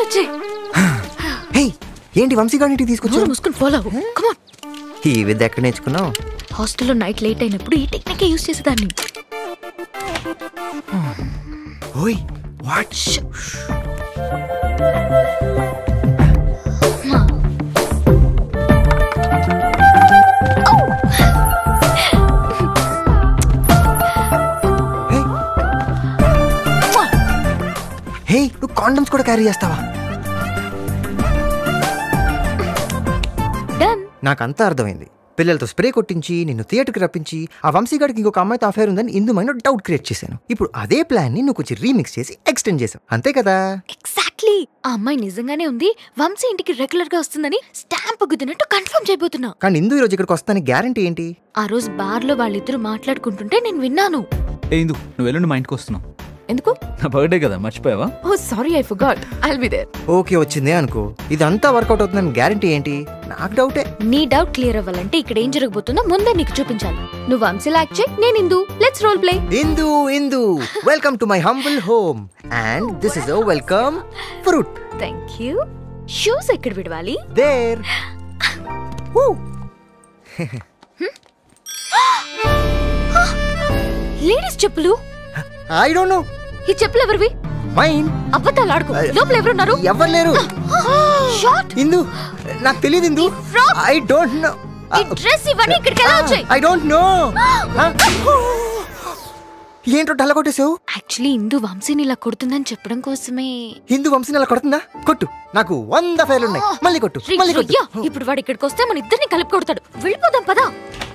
వచ్చే హే ఏంటి వంశీగాడిని తీసుకొచ్చావు మూసుకుని ఫాలో అవ్వు కమాన్ ఈ విద్య ఎక్కడ నేర్చుకున్నావు హాస్టల్లో నైట్ లేట్ అయినప్పుడు ఈ టెక్నిక్ యూస్ చేసేదాన్ని ఓయ్ వాట్ హే నువ్వు కాండమ్స్ కూడా క్యారీ చేస్తావా డన్ నాకంతా అర్థమైంది పిల్లలతో స్ప్రే కొట్టించి నిన్ను థియేటర్కి రప్పించి ఆ వంశీగాడికి ఇంకొక అమ్మాయితో అఫైర్ ఉందని ఇందు మైండ్ డౌట్ క్రియేట్ చేశాను ఇప్పుడు అదే ప్లాన్ ని నువ్వు కొంచెం రీమిక్స్ చేసి ఎక్స్టెండ్ చేసావు అంతే కదా ఎగ్జాక్ట్లీ ఆ అమ్మాయి నిజంగానే ఉంది వంశీ ఇంటికి రెగ్యులర్ గా వస్తుందని స్టాంప్ గుద్దినట్టు కన్ఫర్మ్ చేయబోతున్నా కానీ ఇందు ఈరోజు ఇక్కడికి వస్తానికి గ్యారంటీ ఏంటి ఆ రోజు బార్ లో వాళ్ళిద్దరు మాట్లాడుకుంటుంటే నేను విన్నాను ఏ ఇందు నువ్వు ఎల్లుండి మా ఇంటికి వస్తున్నావు ఎందుకు నా బర్త్డే కదా మర్చిపోయావా oh sorry I forgot I'll be there okay వచ్చిందే అనుకో ఇదంతా వర్కౌట్ అవుతుందని గ్యారంటీ ఏంటి నాకు డౌటే నీ డౌట్ క్లియర్ అవ్వాలంటే ఇక్కడ ఏం జరగబోతుందో ముందే నీకు చూపించాలి నువ్వు వంశీ లాక్ చేయి నేను Indu let's role play Indu Indu welcome to my humble home and this is a welcome fruit thank you shoes ఎక్కడ విడవాలి దేర్ లేడీస్ చెప్పులు ఐ డోంట్ నో ఈ చెప్పులు ఎవరివి మైన్ అబద్ధాలు ఆడుకో లోపల ఎవరున్నారు ఎవరు లేరు షార్ట్ ఇందు నాకు తెలియదు Indu frock. I don't know ఈ డ్రెస్ ఇవన్నీ ఇక్కడికి ఎలా వచ్చాయి ఐ డోంట్ నో ఏంటో డల్ల కొట్టేసావు యాక్చువల్లీ ఇందు వంశీని ఇలా కొడుతుందని చెప్పడం కోసమే హిందూ వంశీ అలా కొడుతుందా కొట్టు నాకు వంద ఫైలు ఉన్నాయి మళ్ళీ కొట్టు రీ- మళ్ళీ కొట్టు రొయ్య, ఇప్పుడు వాడు ఇక్కడికి వస్తే మన ఇద్దరిని కలిపి కొడతాడు వెళ్ళిపోదాం పదా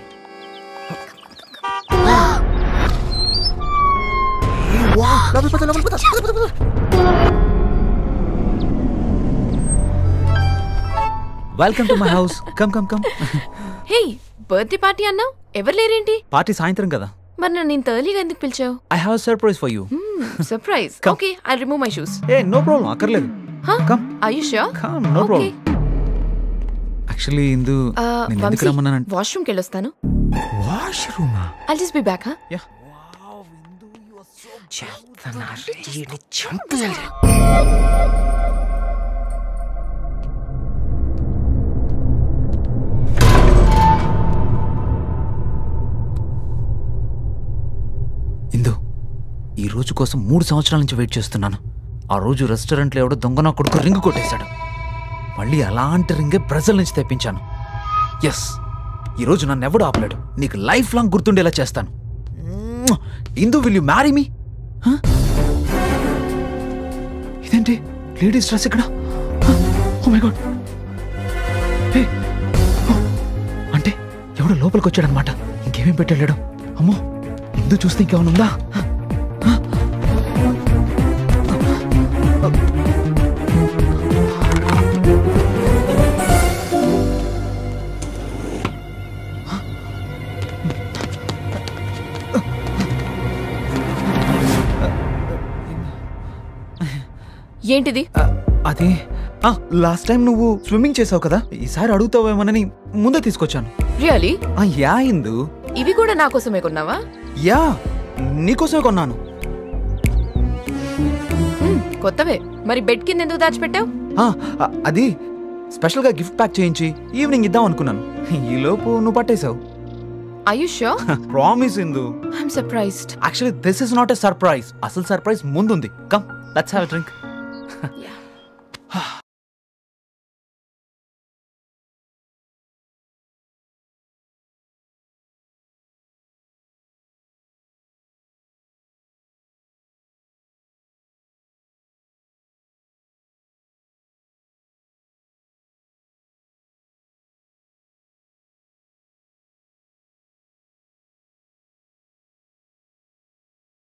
వా, లోపలికి పోతా, లోపలికి పోతా, పోతా, పోతా, పోతా. Welcome to my house come come come hey birthday party అన్నావు ఎవరు లేరేంటి పార్టీ సాయంత్రం కదా మరి నన్ను ఇంత ఎర్లీగా ఎందుకు పిలిచావు I have surprise for you surprise Come. Okay I remove my shoes ఏ నో ప్రాబ్లం అక్కర్లేదు come Ayush come no problem actually Indu నేను ఎందుకు రమ్మన్నానంటే వాష్రూమ్కి వెళ్ళొస్తాను వాష్రూమా ఐ జస్ట్ బి బ్యాక్ యా చెత్తనారి, ఈడ్ని చంపేయాలి. ఇందు ఈ రోజు కోసం మూడు సంవత్సరాల నుంచి వెయిట్ చేస్తున్నాను ఆ రోజు రెస్టారెంట్లో ఎవడో దొంగ నా కొడుకు రింగ్ కొట్టేశాడు మళ్ళీ అలాంటి రింగే బ్రెజిల్ నుంచి తెప్పించాను ఎస్ ఈరోజు నన్ను ఎవడు ఆపలేడు నీకు లైఫ్ లాంగ్ గుర్తుండేలా చేస్తాను మ్మ్. Indu will you marry me ఇదేంటి లేడీస్ డ్రెస్ ఇక్కడ ఓ మై గాడ్ అంటే ఎవడో లోపలికి వచ్చాడనమాట ఇంకేమేం పెట్టాడు అమ్మో ఇందు చూస్తే ఇంకేమైనా ఉందా ఏంటిది ఆ, అది లాస్ట్ టైం నువ్వు స్విమ్మింగ్ చేసావు కదా ఈసారి అడుగుతావేమోనని ముందే తీసుకొచ్చాను రియలీ ఆ, యా ఇందు ఇవి కూడా నా కోసమే కొన్నావా యా నీకోసమే కొన్నాను మ్మ్, కొత్తవే మరి బెడ్ కింద ఎందుకు దాచిపెట్టావు ఆ, ఆ, అది స్పెషల్గా గిఫ్ట్ ప్యాక్ చేయించి ఈవినింగ్ ఇద్దాం అనుకున్నాను ఈలోపు నువ్వు పట్టేశావు Ayush promise Indu I'm surprised actually this is not a surprise అసలు సర్ప్రైజ్ ముందుంది come let's have drink Yeah.